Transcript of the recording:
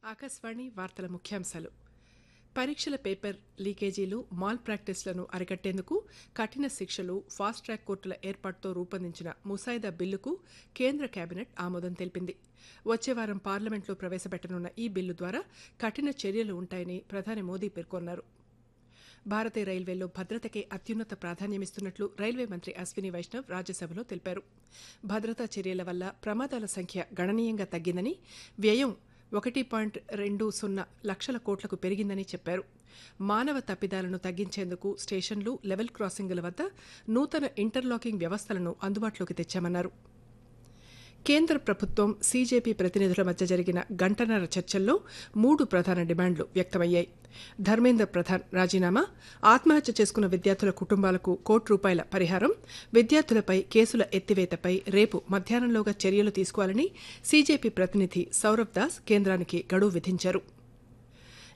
ఆకాశవాణి వార్తల ముఖ్యాంశాలు పరీక్షల పేపర్ లీకేజీలు మాల్ ప్రాక్టీస్లను అరికట్టేందుకు కఠిన శిక్షలు ఫాస్ట్ ట్రాక్ కోర్టుల ఏర్పాటుతో రూపొందించిన ముసాయిదా బిల్లుకు కేంద్ర కేబినెట్ ఆమోదం తెలిపింది వచ్చే వారం పార్లమెంట్లో ప్రవేశపెట్టనున్న ఈ బిల్లు ద్వారా కఠిన చర్యలు ఉంటాయని ప్రధాని మోదీ పేర్కొన్నారు భారతీయ రైల్వేలో భద్రతకే అత్యున్నత ప్రాధాన్యమిస్తున్నట్లు రైల్వే మంత్రి అశ్విని వైష్ణవ్ రాజ్యసభలో తెలిపారు భద్రతా చర్యల వల్ల ప్రమాదాల సంఖ్య గణనీయంగా తగ్గిందని వ్యయం ఒకటి పాయింట్ రెండు సున్నా లక్షల కోట్లకు పెరిగిందని చెప్పారు మానవ తప్పిదాలను తగ్గించేందుకు స్టేషన్లు లెవెల్ క్రాసింగుల వద్ద నూతన ఇంటర్లాకింగ్ వ్యవస్థలను అందుబాటులోకి తెచ్చామన్నారు కేంద్ర ప్రభుత్వం సీజేపీ ప్రతినిధుల మధ్య జరిగిన గంటన్నర చర్చల్లో మూడు ప్రధాన డిమాండ్లు వ్యక్తమయ్యాయి ధర్మేంద్ర ప్రధాన్ రాజీనామా ఆత్మహత్య చేసుకున్న విద్యార్థుల కుటుంబాలకు కోటి రూపాయల పరిహారం విద్యార్థులపై కేసుల ఎత్తివేతపై రేపు మధ్యాహ్నంలోగా చర్యలు తీసుకోవాలని సీజేపీ ప్రతినిధి సౌరవ్ దాస్ కేంద్రానికి గడువు విధించారు